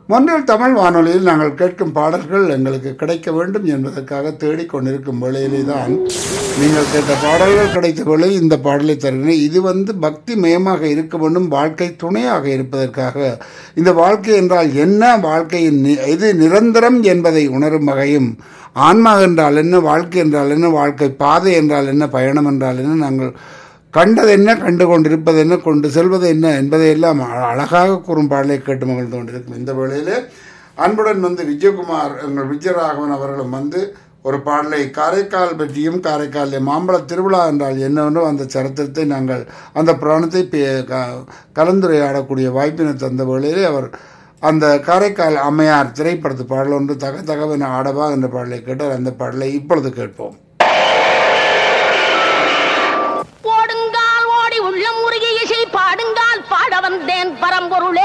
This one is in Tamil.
மொன்றில் தமிழ் வானொலியில் நாங்கள் கேட்கும் பாடல்கள் எங்களுக்கு கிடைக்க வேண்டும் என்பதற்காக தேடிக்கொண்டிருக்கும் வேளையிலே தான் நீங்கள் கேட்ட பாடல்கள் கிடைத்த வேளை இந்த பாடலை தருகிறேன் இது வந்து பக்தி மயமாக இருக்க வேண்டும் வாழ்க்கை துணையாக இருப்பதற்காக இந்த வாழ்க்கை என்றால் என்ன வாழ்க்கையின் நி- இது நிரந்தரம் என்பதை உணரும் வகையும் ஆன்மா என்றால் என்ன வாழ்க்கை என்றால் என்ன வாழ்க்கை பாதை என்றால் என்ன பயணம் என்றால் என்ன நாங்கள் கண்டது என்ன கண்டு கொண்டிருப்பது என்ன கொண்டு செல்வது என்ன என்பதையெல்லாம் அ- அழகாக கூறும் பாடலை கேட்டு மகிழ்ந்து கொண்டிருக்கும் இந்த வேளையிலே அன்புடன் வந்து விஜயகுமார் எங்கள் விஜயராகவன் அவர்களும் வந்து ஒரு பாடலை காரைக்கால் பற்றியும் காரைக்காலில் மாம்பழ திருவிழா என்றால் என்னவென்றோ அந்த சரித்திரத்தை நாங்கள் அந்த புராணத்தை பே- க- கலந்துரையாடக்கூடிய வாய்ப்பினை தந்த வேளையிலே அவர் அந்த காரைக்கால் அம்மையார் திரைப்படத்து பாடல் ஒன்று தக தகவென ஆடவா என்ற பாடலை கேட்டார் அந்த பாடலை இப்பொழுது கேட்போம் ஓடுங்கால் ஓடி உள்ளம் உருகி இசை பாடுங்கால் பாட வந்தேன் பரம்பொருளே